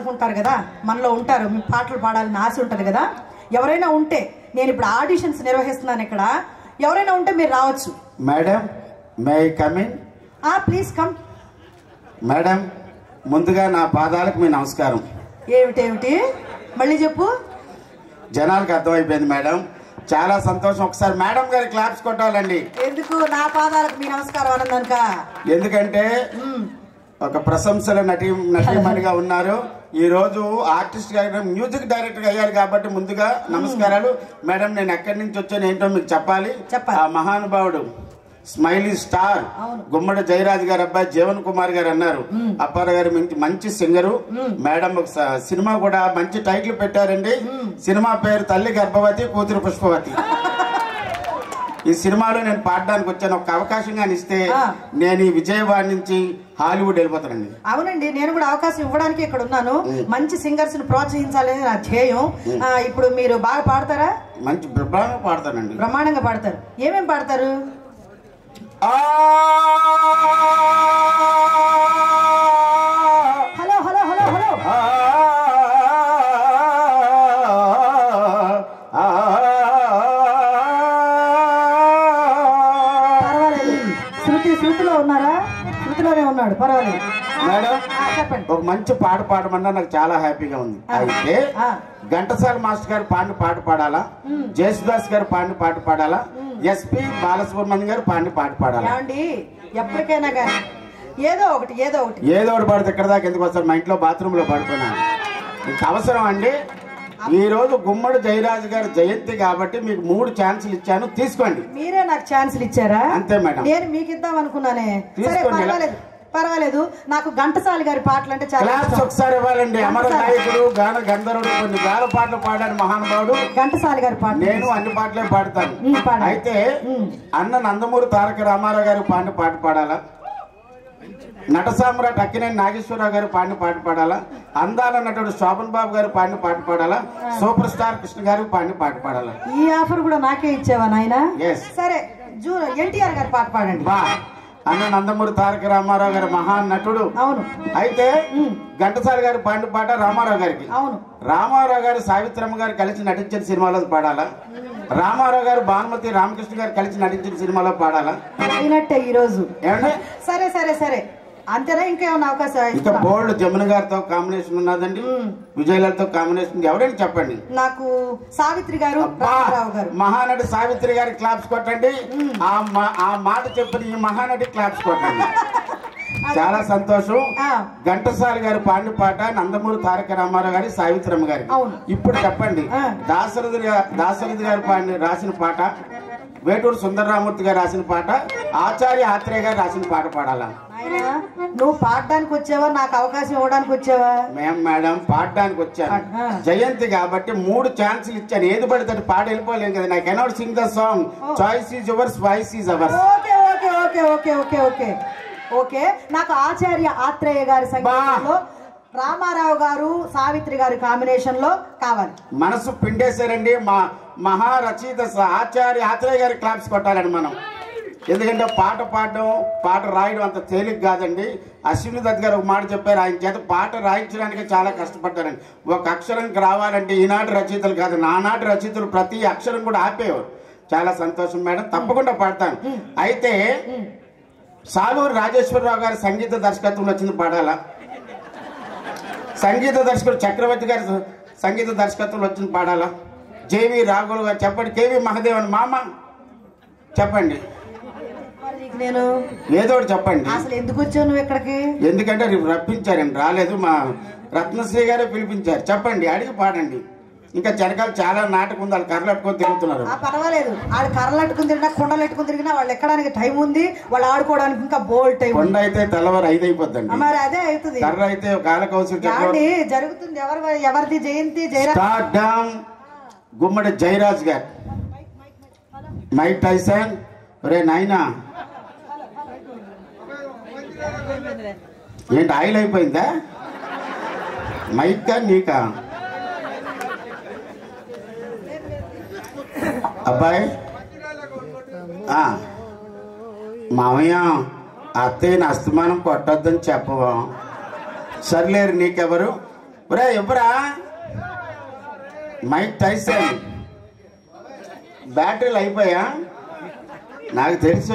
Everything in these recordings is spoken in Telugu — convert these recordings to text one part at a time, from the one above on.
పాడాలనుకుంటారు కదా మనలో ఉంటారు మీ పాటలు పాడాలని ఆశ ఉంటుంది కదా ఎవరైనా ఉంటే నేను ఇప్పుడు ఆడిషన్స్ నిర్వహిస్తున్నాను ఇక్కడ ఎవరైనా ఉంటే మీరు రావచ్చు మేడం మే కమిన్ ఆ ప్లీజ్ కమ్ మేడం ముందుగా నా పాదాలకు మీ నమస్కారం ఏమిటేమిటి మళ్ళీ చెప్పు జనాలకు అర్థమైపోయింది మేడం చాలా సంతోషం ఒకసారి మేడం గారి క్లాప్స్ కొట్టాలండి ఎందుకు నా పాదాలకు మీ నమస్కారం అన్నదానిక ఎందుకంటే ఒక ప్రశంసల నటి నటీమణిగా ఉన్నారు ఈ రోజు ఆర్టిస్ట్ గా మ్యూజిక్ డైరెక్టర్ గా అయ్యారు కాబట్టి ముందుగా నమస్కారాలు మేడం నేను ఎక్కడి నుంచి వచ్చాను ఏంటో మీకు చెప్పాలి చెప్పాలి. ఆ మహానుభావుడు స్మైలీ స్టార్ అవును. గుమ్మడి జయరాజ్ గారు అబ్బాయి జీవన్ కుమార్ గారు అన్నారు అప్పారావు గారు మంచి మంచి సింగరు మేడం ఒక స- సినిమా కూడా మంచి టైటిల్ పెట్టారండి సినిమా పేరు తల్లి గర్భవతి కూతురు పుష్పవతి ఈ సినిమాలో నేను పాడడానికి వచ్చాను ఒక అవకాశం కానీ ఇస్తే ఆ. నేను ఈ విజయవాడ నుంచి హాలీవుడ్ వెళ్ళిపోతానండి అవునండి నేను కూడా అవకాశం ఇవ్వడానికి ఇక్కడ ఉన్నాను మంచి సింగర్స్ ని ప్రోత్సహించాలని నా ధ్యేయం ఆ, ఇప్పుడు మీరు బాగా పాడతారా మంచి బ్రహ్మాండంగా పాడతానండి బ్రహ్మాండంగా పాడతారు ఏమేం పాడతారు ఆ! హలో హలో హలో హలో ఆ! ఆ! పర్వాలేదు శృతి శృతిలో ఉన్నారా శృతిలోనే ఉన్నాడు పర్వాలేదు మేడం ఆ, చెప్పండి ఒక మంచి పాట పాడమన్నా నాకు చాలా హ్యాపీగా ఉంది ఆ. అయితే ఆ. ఘంటసాల మాస్టర్ గారు పాడిన పాట పాడాలా జేసుదాస్ గారు పాడిన పాట పాడాలా ఎస్పి బాలసుబ్రహ్మణ్యం గారు పాడిన పాట పాడాలా ఏమండి ఎప్పటికైనా కానీ ఏదో ఒకటి ఏదో ఒకటి ఏదో ఒకటి పడితే ఇక్కడ దాకా ఎందుకు వస్తారు మా ఇంట్లో బాత్రూమ్ లో పడుకున్నాను ఇంత అవసరం అండి ఈ రోజు గుమ్మడి జయరాజు గారి జయంతి కాబట్టి మీకు మూడు ఛాన్సులు ఇచ్చాను తీసుకోండి మీరే నాకు ఛాన్సులు ఇచ్చారా అంతే మేడం నేను మీకు ఇద్దాం అనుకున్నానే సరే తీసుకోండి. పర్వాలేదు పర్వాలేదు నాకు ఘంటసాలి గారి పాటలు అంటే చాలా క్లాప్స్ ఇష్టం. ఒకసారి ఇవ్వాలండి అమర నాయకుడు గాన గంధర్వుడు కొన్ని వేల పాటలు పాడాడు మహానుభావుడు ఘంటసాలి గారి పాటలు నేను అన్ని పాటలే పాడతాను ఉమ్, పాడండి. అయితే అన్న నందమూరి తారక రామారావు గారు పాడిన పాట పాడాలా నట సామ్రాట్ అక్కినేని నాగేశ్వరరావు గారు పాడిన పాట పాడాలా అందాల నటుడు శోభన్ బాబు గారు పాడిన పాట పాడాలా సూపర్ స్టార్ కృష్ణ గారు పాడిన పాట పాడాలా ఈ ఆఫర్ కూడా నాకే ఇచ్చావా నాయన Yes. సరే జూ ఎన్టీఆర్ గారి పాట పాడండి బా అన్న నందమూరి తారక రామారావు గారు మహాన్ నటుడు అవును అయితే ఘంటసాల గారు పాడిన పాట రామారావు గారికి అవును రామారావు గారు సావిత్రమ్మ గారు కలిసి నటించిన సినిమాలో పాడాలా రామారావు గారు భానుమతి రామకృష్ణ గారు కలిసి నటించిన సినిమాలో పాడాలా అయినట్టే ఈ రోజు ఏమంటే సరే సరే సరే అంతేనా ఇంకేమన్నా అవకాశం ఇంకా ఇస్తారా? బోల్డ్ జమున గారితో కాంబినేషన్ ఉన్నదండి విజయలతో కాంబినేషన్ ఎవరైనా చెప్పండి నాకు సావిత్రి గారు అబ్బా, రామారావు గారు మహానటి సావిత్రి గారి క్లాప్స్ కొట్టండి ఆ మా- ఆ మాట చెప్పిన ఈ మహానటి క్లాప్స్ కొట్టండి చాలా సంతోషం ఆ. ఘంటసాల గారి పాండి పాట నందమూరి తారక రామారావు గారి సావిత్రమ్మ గారి అవును. ఇప్పుడు చెప్పండి ఆ. దాశరథి గా- దాశరథి గారు పాడిన రాసిన పాట వేటూరు సుందరరామూర్తి గారు రాసిన పాట ఆచార్య ఆత్రేయ గారు రాసిన పాట పాడాలా నాయనా నువ్వు పాడడానికి వచ్చావా నాకు అవకాశం ఇవ్వడానికి వచ్చావా మేం మేడం పాడడానికి వచ్చాను ఆ. జయంతి కాబట్టి మూడు ఛాన్సులు ఇచ్చాను ఏది పడితే అది పాడి వెళ్ళిపోలేం కదా నాకు cannot sing the song choice is yours voice is ours okay okay okay okay okay okay okay నాకు ఆచార్య ఆత్రేయ గారి సంగీతంలో రామారావు గారు సావిత్రి గారి కాంబినేషన్ లో కావాలి మనసు పిండేశారండి మా మహారచయిత స- ఆచార్య ఆత్రేయ గారి క్లాప్స్ కొట్టాలండి మనం ఎందుకంటే పాట పాడడం పాట రాయడం అంత తేలిక కాదండి అశ్విని దత్ గారు ఒక మాట చెప్పారు ఆయన చేత పాట రాయించడానికి చాలా కష్టపడ్డారండి ఒక అక్షరంకి రావాలంటే ఈనాటి రచయితలు కాదు నానాటి రచయితలు ప్రతి అక్షరం కూడా ఆపేవారు చాలా సంతోషం మేడం తప్పకుండా పాడతాను అయితే సాలూరు రాజేశ్వరరావు గారి సంగీత దర్శకత్వంలో వచ్చింది పాడాలా సంగీత దర్శకుడు చక్రవర్తి గారి సంగీత దర్శకత్వంలో వచ్చింది పాడాలా జేవి రాఘుల్ గారు చెప్పండి కేవి మహదేవన్ మామ చెప్పండి మరి నీకు నేను ఏదో ఒకటి చెప్పండి అసలు ఎందుకు వచ్చావు నువ్వు ఇక్కడికి ఎందుకంటే రేపు రప్పించారండి రాలేదు మా రత్నశ్రీ గారే పిలిపించారు చెప్పండి అడిగి పాడండి ఇంకా చెనకాలు చాలా నాటకం ఉంది వాళ్ళు కర్రలట్టుకొని తిరుగుతున్నారు ఆ పర్వాలేదు వాళ్ళు కర్రలు అట్టుకుని తిరిగినా కుండలు ఎట్టుకుని తిరిగినా వాళ్ళు ఎక్కడానికి టైం ఉంది వాళ్ళు ఆడుకోవడానికి ఇంకా బోల్ టైం ఉంది. కొండ అయితే తెల్లవారు ఐదు అయిపోద్దండి మరి అదే అవుతుంది కర్ర అయితే కాలకౌశల్ ఏమండి జరుగుతుంది ఎవరి ఎవరిది జయంతి జయరా స్టార్ డామ్ గుమ్మడి జయరాజ్ గారు మైక్ టైసన్ రే నాయనా ఏంటి ఆయిల్ అయిపోయిందా మైకా నీకా అబ్బాయి ఆ, మామయ్య అత్తయ్యని అస్తమానం కొట్టొద్దని చెప్పవా సర్లేరు నీకెవరు ఒరే ఎవరా మైక్ టైసన్ బ్యాటరీలు అయిపోయా నాకు తెలుసు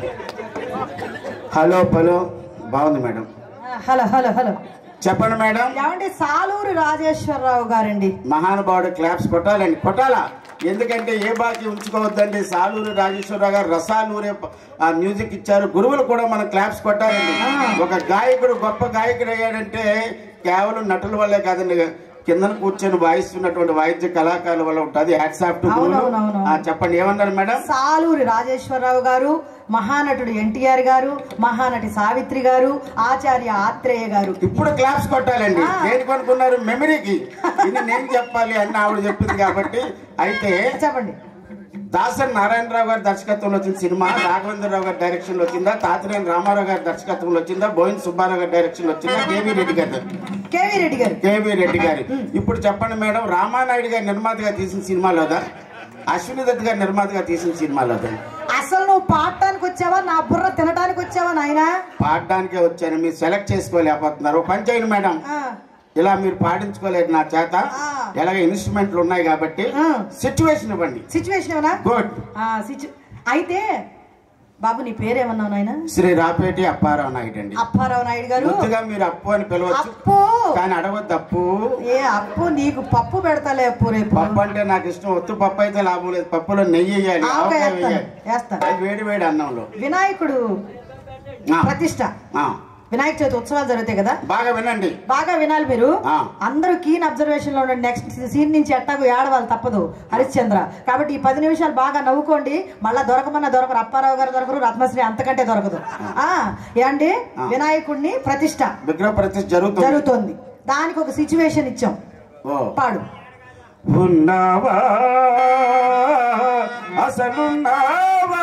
హలో పలో బాగుంది మేడం ఆ, హలో హలో హలో చెప్పండి మేడం ఏమండి సాలూరు రాజేశ్వరరావు గారండి మహానుభావుడు క్లాప్స్ కొట్టాలండి కొట్టాలా ఎందుకంటే ఏ బాకీ ఉంచుకోవద్దండి సాలూరు రాజేశ్వరరావు గారు రసాలూరే ప- ఆ మ్యూజిక్ ఇచ్చారు గురువులు కూడా మనం క్లాప్స్ కొట్టాలండి ఒక గాయకుడు గొప్ప గాయకుడు అయ్యాడంటే కేవలం నటుల వల్లే కాదండి కిందన కూర్చొని వాయిస్తున్నటువంటి వాయిద్య కళాకారుల వల్ల ఉంటుంది హ్యాట్సాఫ్ట్ అవునవునవును. చెప్పండి ఏమన్నారు మేడం సాలూరి రాజేశ్వరరావు గారు మహానటుడు ఎన్టీఆర్ గారు మహానటి సావిత్రి గారు ఆచార్య ఆత్రేయ గారు ఇప్పుడు క్లాప్స్ కొట్టాలండి ఆ. దేనికి అనుకున్నారు మెమరీకి ఇది నేను చెప్పాలి అని ఆవిడ చెప్పింది కాబట్టి అయితే చెప్పండి దాసరి నారాయణరావు గారి దర్శకత్వంలో వచ్చిన సినిమా రాఘవేంద్రరావు గారి డైరెక్షన్ లో వచ్చిందా తాతినేని రామారావు గారి దర్శకత్వంలో వచ్చిందా బోయిన్ సుబ్బారావు గారి డైరెక్షన్ లో వచ్చిందా కేవీ రెడ్డి గారి కేవీ రెడ్డి గారు కేవీ రెడ్డి గారి ఇప్పుడు చెప్పండి మేడం రామానాయుడు గారి నిర్మాతగా తీసిన సినిమాలోదా అశ్విని దత్ గారి నిర్మాతగా తీసిన సినిమాలోదా అసలు నువ్వు పాడటానికి వచ్చావా నా బుర్ర తినడానికి వచ్చావా నాయనా పాడడానికే వచ్చాను మీరు సెలెక్ట్ చేసుకోలేకపోతున్నారు పని చేయండి మేడం ఆ, ఇలా మీరు పాడించుకోలేదు నా చేత ఆ. ఎలాగ ఇన్స్ట్రుమెంట్లు ఉన్నాయి కాబట్టి ఆ. సిచ్యువేషన్ ఇవ్వండి సిచ్యువేషన్ ఏమన్నా గుడ్ ఆ, సిచ్యు అయితే బాబు నీ పేరేమన్నావు నాయన శ్రీ రాపేటి అప్పారావు నాయుడు అండి అప్పారావు నాయుడు గారు ముద్దుగా మీరు అప్పు అని పిలవచ్చు అప్పు కానీ అడగొద్దు అప్పు ఏ అప్పు నీకు పప్పు పెడతాలే అప్పు రేపు పప్పు అంటే నాకు ఇష్టం ఒత్తు పప్పు అయితే లాభం లేదు పప్పులో నెయ్యి వేయాలి ఆవకాయ ఆవకాయ వేస్తాను వేయాలి వేస్తాను అది వేడి వేడి అన్నంలో వినాయకుడు ఆ, ప్రతిష్ట ఆ, వినాయక చవితి ఉత్సవాలు జరుగుతాయి కదా బాగా వినండి బాగా వినాలి మీరు ఆ. అందరూ కీన్ అబ్జర్వేషన్ లో ఉండండి నెక్స్ట్ సీన్ నుంచి ఎట్టాగు ఏడవాలి తప్పదు హరిశ్చంద్ర కాబట్టి ఈ పది నిమిషాలు బాగా నవ్వుకోండి మళ్ళా దొరకమన్న దొరకరు అప్పారావు గారు దొరకరు రత్నశ్రీ అంతకంటే దొరకదు ఆ ఏండి ఆ. వినాయకుడిని ప్రతిష్ట విగ్రహ ప్రతిష్ఠ జరుగుతుంది జరుగుతోంది దానికి ఒక సిచ్యువేషన్ ఇచ్చాం ఓ పాడు ఉన్నావా అసలున్నావా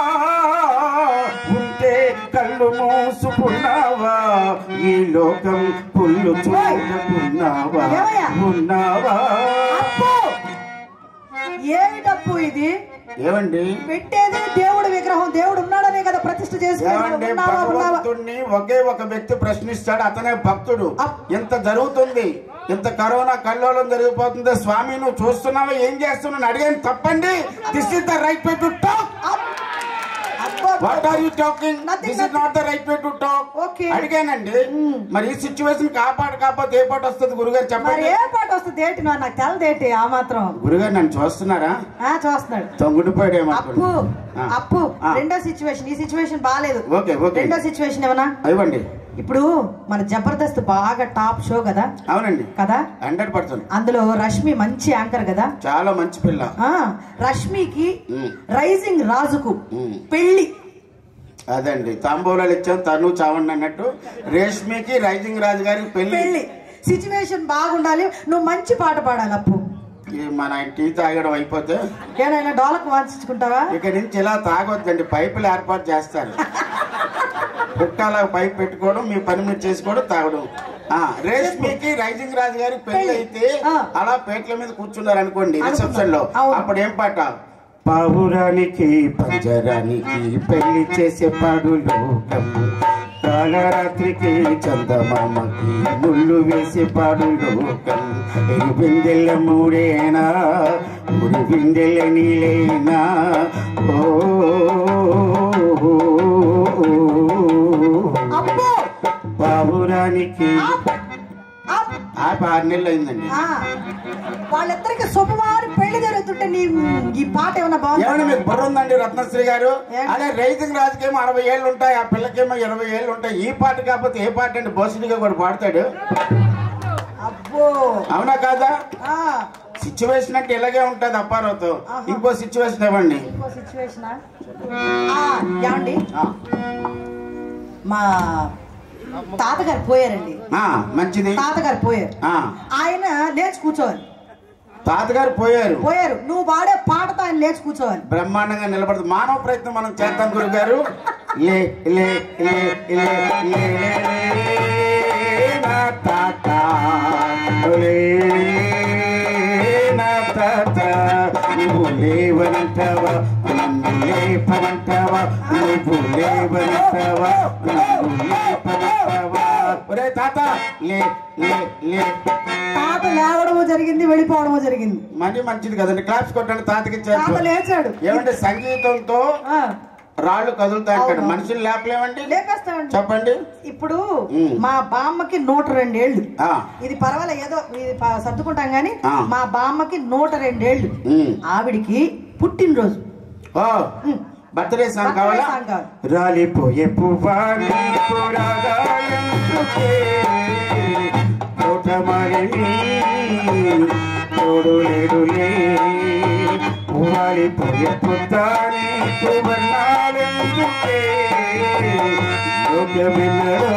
ఉంటే కళ్ళు మూసుకున్నావా ఈ లోకం పుల్లు చూడకున్నావా ఏమయ్యా? ఉన్నావా అప్పు ఏమిటప్పు ఇది ఏమండి పెట్టేది దేవుడు విగ్రహం దేవుడు ఉన్నాడనే కదా ప్రతిష్ఠ చేసుకున్నాడు ఏమండి ఉన్నావా ఉన్నావా భగవంతుణ్ణి ఒకే ఒక వ్యక్తి ప్రశ్నిస్తాడు అతనే భక్తుడు అప్. ఇంత జరుగుతుంది ఇంత కరోనా కల్లోలం జరిగిపోతుంది స్వామి నువ్వు చూస్తున్నావా ఏం చేస్తున్నావు అడిగాను తప్పండి this is the right way to talk up. అబ్బో. What are you talking Nothing, this is not the right way to talk Okay. అడిగానండి మరి ఈ సిచ్యువేషన్ కాపాడు కాకపోతే ఏ పాట వస్తుంది గురుగారు మరి చెప్పండి ఏ పాట వస్తుంది ఏంటి నాకు నాకు తెలదేటి ఆ మాత్రం గురుగారు నన్ను చూస్తున్నారా ఆ చూస్తున్నాడు తొంగుడిపోయాడేమో అప్పు ఆ. అప్పు ఆ. రెండో సిచ్యువేషన్ ఈ సిచ్యువేషన్ బాగాలేదు ఓకే ఓకే రెండో సిచ్యువేషన్ ఏమన్నా ఇవ్వండి ఇప్పుడు మన జబర్దస్త్ బాగా టాప్ షో కదా అవునండి కదా హండ్రెడ్ పర్సెంట్ అందులో రష్మి మంచి యాంకర్ కదా చాలా మంచి పిల్ల ఆ రష్మికి ఉమ్. రైజింగ్ రాజుకు ఉమ్. పెళ్లి అదండి తాంబూలాలు ఇచ్చాం తను చావండి అన్నట్టు రేష్మికి రైజింగ్ రాజు గారికి పెళ్లి పెళ్లి సిచ్యువేషన్ బాగుండాలి నువ్వు మంచి పాట పాడాలి అప్పు ఈ మన ఆయన టీ తాగడం అయిపోతే ఏమైనా డోలకు వాంచుకుంటావా ఇక నుంచి ఇలా తాగొద్దండి పైపులు ఏర్పాటు చేస్తారు కుట్టాల పైప్ పెట్టుకోవడం మీ పని మీరు చేసుకోవడం తాగడం ఆ, రేష్మికి రైజింగ్ రాజు గారి పెళ్లి పెళ్లి. అయితే ఆ. అలా పేట్ల మీద కూర్చున్నారు అనుకోండి రిసెప్షన్ లో అవును. అప్పుడు ఏం పాట పావురానికి పంజరానికి పెళ్లి చేసే పాడు లోకం కాలరాత్రికి చందమామకి ముళ్ళు వేసే పాడు లోకం ఎరు బిందెల మూడేనా ముడి బిందెల నీలేనా ఓ అప్పు పావురానికి అప్. అప్. ఆ ఆరు నెలలు అయిందండి ఆ. వాళ్ళిద్దరికి శుభవారి పెళ్లి జరుగుతుంటే నీ ఈ పాట ఏమన్నా ఏమన్నా బాగుంది మీకు బుర్ర ఉందండి రత్నశ్రీ గారు ఏంటి? అదే రైతుకి రాజుకేమో అరవై ఏళ్ళు ఉంటాయి ఆ పిల్లకేమో ఇరవై ఏళ్ళు ఉంటాయి ఈ పాట కాకపోతే ఏ పాట అండి బోసుడిగా కూడా పాడతాడు అబ్బో అవునా కాదా ఆ. సిచ్యువేషన్ అంటే ఇలాగే ఉంటది అప్పారావుతో ఆహా. ఇంకో సిచ్యువేషన్ ఇవ్వండి ఇంకో సిచ్యువేషన్ ఏమండి ఆ, మా తాతగారు పోయారండి ఆ, మంచిది తాతగారు పోయారు ఆ ఆయన లేచి కూర్చోవాలి తాతగారు పోయారు పోయారు నువ్వు వాడే పాటతో ఆయన లేచి కూర్చోవాలి బ్రహ్మాండంగా నిలబడుతుంది మానవ ప్రయత్నం మనం చేద్దాం గురువు గారు లే లే లే లే లే లే, నా తాత లే నా తాత నువ్వు లేవనంటావా నన్ను లేపనంటావా నువ్వు లేవనంటావా నన్ను లేపనంటావా ఒరే తాత లే లే లే తాత లేవడము జరిగింది వెళ్ళిపోవడము జరిగింది మనీ మంచిది కదండి క్లాప్స్ కొట్టండి తాతకి తాత ఇచ్చారు లేచాడు ఏమంటే సంగీతంతో ఆ, రాళ్ళు కదులుతాయి అంటాడు అవును. మనుషులు లేపలేమండి లేపేస్తామండి చెప్పండి ఇప్పుడు ఉమ్. మా బామ్మకి నూట రెండేళ్లు ఆ, ఇది పర్వాలే ఏదో ఇది ప- సర్దుకుంటాం గాని ఆ. మా బామ్మకి నూట రెండేళ్లు ఉమ్. ఆవిడికి పుట్టినరోజు ఓ ఉమ్. బర్త్డే సాంగ్ బర్త్డే కావాలా సాంగ్ కావాలి. రాలిపోయే పువ్వా నీకు రాగాలందుకే తోటమాలిని తోడు లేడులే వాలిపోయే పుత్తా నీకు వర్ణాలెందుకే యోగ్యమిన్నడో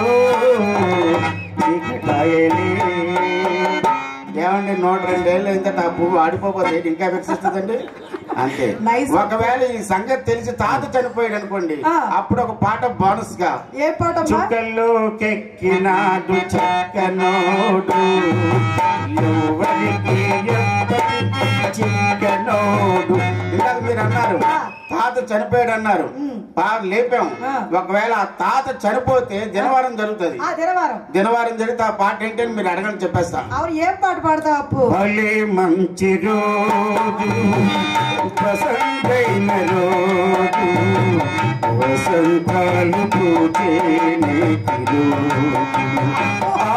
చీకటాయలే ఏమండి నూట రెండేళ్ళు అయిందంటే ఆ పువ్వు ఆడిపోతే ఇంకా వికసిస్తుందండి అంతే Nice. ఒకవేళ ఈ సంగతి తెలిసి తాత చనిపోయాడు అనుకోండి ఆ. అప్పుడు ఒక పాట బోనస్ గా ఏ పాటమ్మా చుక్కల్లో కెక్కినాడు చక్కనోడు ఎవరికి ఎప్పటికీ చిక్కనోడు ఇందాక మీరు అన్నారు ఆ. తాత చనిపోయాడు అన్నారు ఉమ్. బాగా లేపాం ఆ. ఒకవేళ ఆ తాత చనిపోతే దినవారం జరుగుతుంది ఆ దినవారం దినవారం జరిగితే ఆ పాట ఏంటని మీరు అడగని చెప్పేస్తా అవును ఏం పాట పాడతావు అప్పు భలే మంచి రోజు వసంతైన రోజు వసంతాలు పూచే నేటి రోజు ఆ,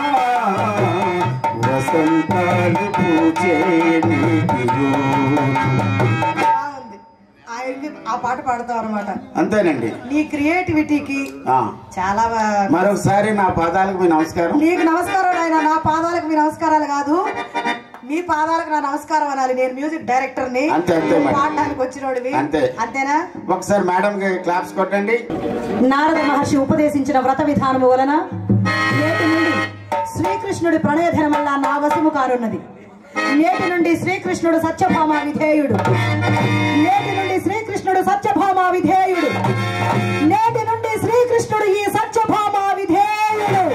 వసంతాలు పూచే నేటి రోజు బాగుంది ఆయన్ని ఆ పాట పాడతావు అనమాట అంతేనండి నీ క్రియేటివిటీకి ఆ, చాలా బా- మరొకసారి నా పాదాలకు మీ నమస్కారం నీకు నమస్కారం ఆయన నా పాదాలకు మీ నమస్కారాలు కాదు మీ పాదాలకు నా నమస్కారం అనాలి నేను మ్యూజిక్ డైరెక్టర్ ని అంతే, అంతే మరి. పాడడానికి వచ్చినోడివి అంతే. అంతేనా ఒకసారి మేడం కి క్లాప్స్ కొట్టండి నారద మహర్షి ఉపదేశించిన వ్రత విధానము వలన నేటి నుండి శ్రీకృష్ణుడి ప్రణయధనం వల్ల నా వశము కానున్నది నేటి నుండి శ్రీకృష్ణుడు సత్యభామ విధేయుడు నేటి నుండి శ్రీకృష్ణుడు సత్యభామ విధేయుడు నేటి నుండి శ్రీకృష్ణుడు ఈ సత్యభామ విధేయుడు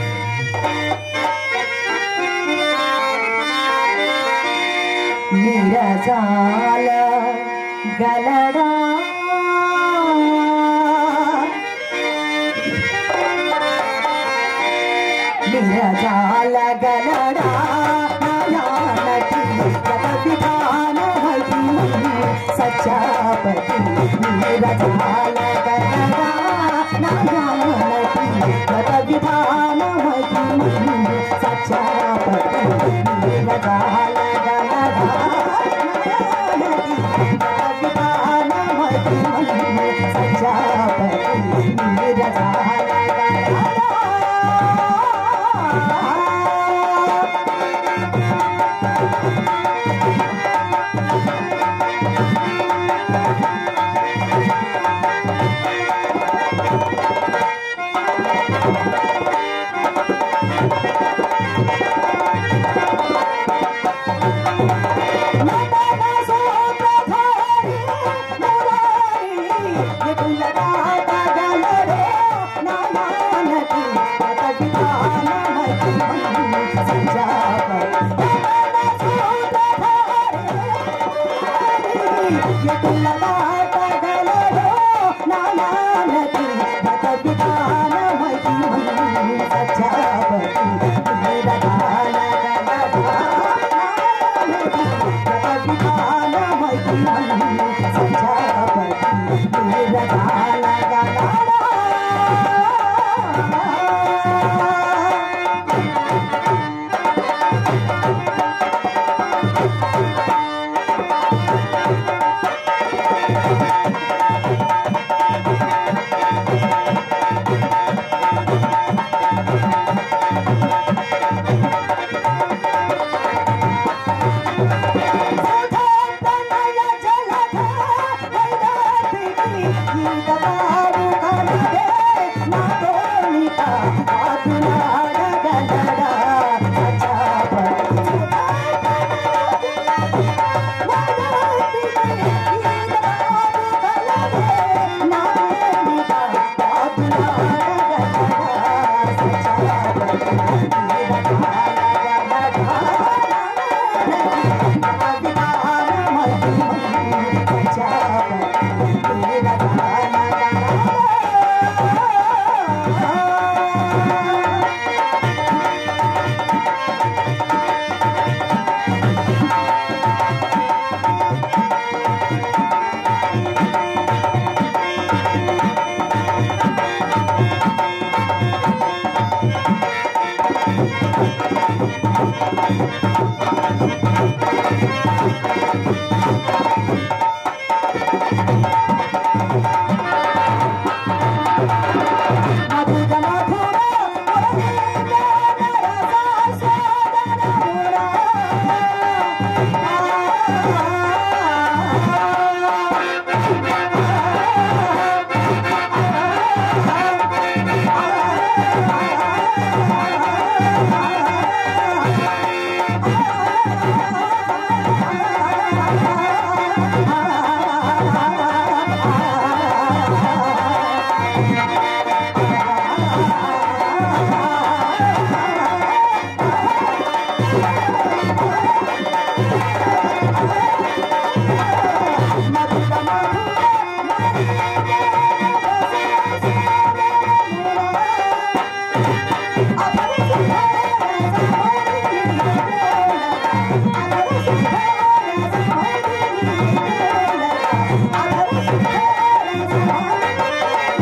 నిరజాల గలడా నిరజాల గలడా నాయానటి గత విధానమతి సత్యాపతి నిరజాల గలడా నాయానటి గత విధానమతి సత్యాపతి నిరజాల గలడా నాయానటి గత విధానమతి సత్యాపతి నిరజాల గలడా జలధ వైదాపికి గీత పాడు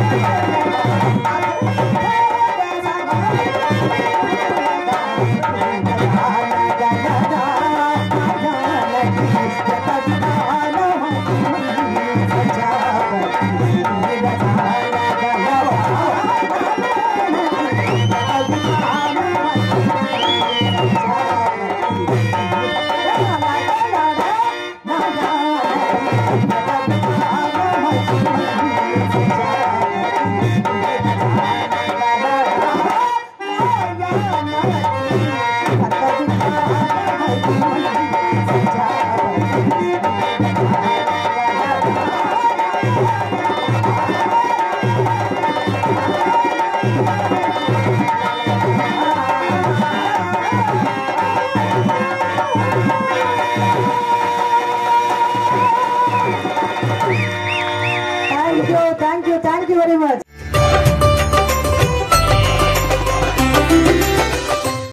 thank you thank you thank you very much